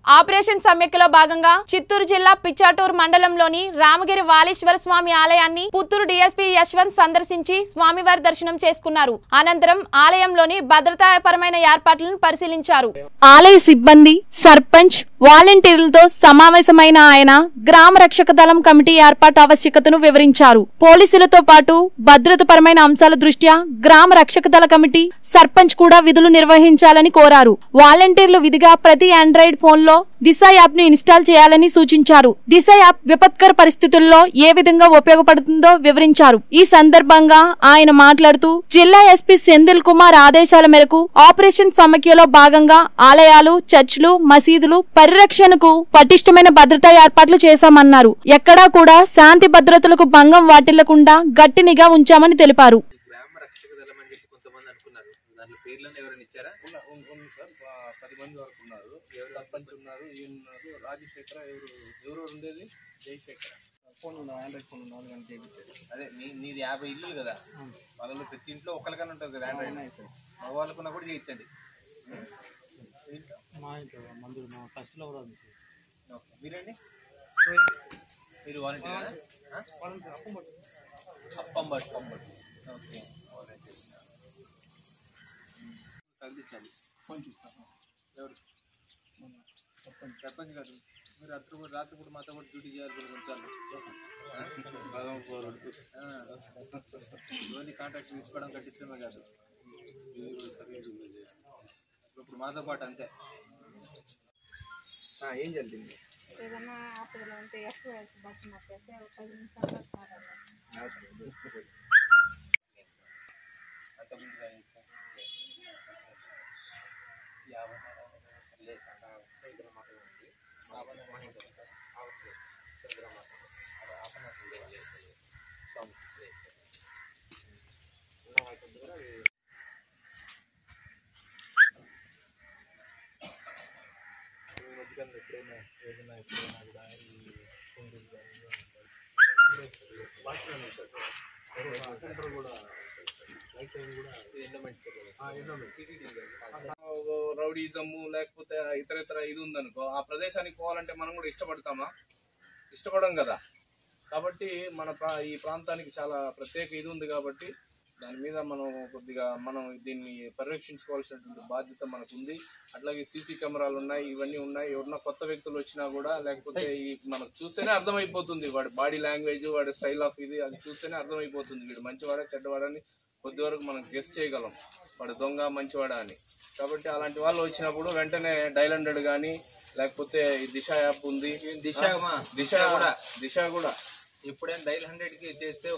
operation సమ్యక్లో భాగంగా చిత్తూరు జిల్లా పిచ్చాటూరు మండలంలోని రామగిరి వాలీశ్వర స్వామి ఆలయాన్ని పుత్తూరు డీఎస్పీ యశ్వంత్ సందర్శించి స్వామివారి దర్శనం చేసుకున్నారు అనంతరం ఆలయంలోని భద్రతాపరమైన ఏర్పాట్లను పరిశీలించారు ఆలయ సిబ్బంది సర్పంచ్ వాలంటీర్లతో సమావేశమైన ఆయన గ్రామ రక్షక దళం కమిటీ ఏర్పాటు ఆవశ్యకతను వివరించారు పోలీసులతో పాటు భద్రతపరమైన అంశాల దృష్ట్యా గ్రామ రక్షక దళ కమిటీ సర్పంచ్ కూడా విధులు నిర్వహించాలని కోరారు వాలంటీర్లు విధిగా ప్రతి ఆండ్రాయిడ్ ఫోన్ లో దిశ యాప్ ను ఇన్స్టాల్ చేయాలని సూచించారు దిశ యాప్ విపత్కర పరిస్థితుల్లో ఏ విధంగా ఉపయోగపడుతుందో వివరించారు ఈ సందర్భంగా ఆయన మాట్లాడుతూ జిల్లా ఎస్పీ సెందిల్ కుమార్ ఆదేశాల మేరకు ఆపరేషన్ సమైక్యలో భాగంగా ఆలయాలు చర్చిలు మసీదులు పరిరక్షణకు పటిష్టమైన భద్రతా ఏర్పాట్లు చేశామన్నారు ఎక్కడా కూడా శాంతి భద్రతలకు భంగం వాటిల్లకుండా గట్టి నిఘా ఉంచామని తెలిపారు గ్రామ రక్షక దళం అని చెప్పి కొంతమంది అనుకున్నారు దాంట్లో పేర్లను ఎవరైనా ఇచ్చారా ఉన్న- ఉన్- ఉంది సార్ ఆ, పది మంది వరకు ఉన్నారు ఎవరు సర్పంచ్ ఉన్నారు ఈయన ఉన్నారు రాజశేఖర ఎవరు ఎవరు ఉండేది జయశేఖర ఫోన్ ఉంది ఆండ్రాయిడ్ ఫోన్ ఉంది అందుకని చేయించారు అదే నీ నీది యాభై ఇల్లు కదా వాళ్ళలో ప్రతి ఇంట్లో ఒకరికన్నా ఉంటుంది కదా ఆండ్రాయిడ్ మగవాళ్ళకున్నా కూడా చేయించండి మా ఇంట్లో మందులు మా ఫస్ట్లో కూడా ఉంది ఓకే మీరండి మీరు వాలంటీర్ అప్పంబట్ అప్పంబట్ ఓకే వాలంటీర్ తగ్గించాలి ఫోన్ చూస్తాను ఎవరు సర్పంచ్ సర్పంచ్ గారు మీరు రాత్రి పూట రాత్రి పూట మాతో కూడా డ్యూటీ చేయాలి కొన్ని కొంచెం ఓన్లీ కాంట్రాక్ట్ తీసుకోవడం కట్టించడమే కాదు ఇప్పుడు మాతో పాటు అంతే ఆ, ఏం జరిగింది ఏదైనా ఆపదలు ఉంటే ఎక్కువ బస్సు నట్టయితే ఒక పది నిమిషాలు అంతకుముందు కానీ యాభై లేదు సార్ సైకిల్ మాట ఉంది యాభై మనీ సైకిల్ మాట ఆపణ లేదు ఈ మధ్యకాలంలో ఎప్పుడైనా ఏదైనా ఎప్పుడైనా కూడా ఈ ఫోన్లు కానీ బాగా సెంటర్ కూడా లైట్ టైం కూడా రౌడీజము లేకపోతే ఇతర ఇతర ఇది ఉందనుకో ఆ ప్రదేశానికి పోవాలంటే మనం కూడా ఇష్టపడతామా ఇష్టపడం కదా కాబట్టి మన ప్రా ఈ ప్రాంతానికి చాలా ప్రత్యేక ఇది ఉంది కాబట్టి దాని మీద మనం కొద్దిగా మనం దీన్ని పర్యవేక్షించుకోవాల్సినటువంటి బాధ్యత మనకు ఉంది అట్లాగే సీసీ కెమెరాలు ఉన్నాయి ఇవన్నీ ఉన్నాయి ఎవరన్నా కొత్త వ్యక్తులు వచ్చినా కూడా లేకపోతే ఈ మనకు చూస్తేనే అర్థమైపోతుంది వాడి బాడీ లాంగ్వేజ్ వాడి స్టైల్ ఆఫ్ ఇది అది చూస్తేనే అర్థమైపోతుంది వీడు మంచివాడా చెడ్డవాడని కొద్ది వరకు మనం గెస్ట్ చేయగలం వాడు దొంగ మంచివాడా అని కాబట్టి అలాంటి వాళ్ళు వచ్చినప్పుడు వెంటనే డైల్ హండ్రెడ్ కానీ లేకపోతే ఈ దిశ యాప్ ఉంది దిశ దిశ కూడా దిశ కూడా ఎప్పుడైనా డైల్ హండ్రెడ్కి చేస్తే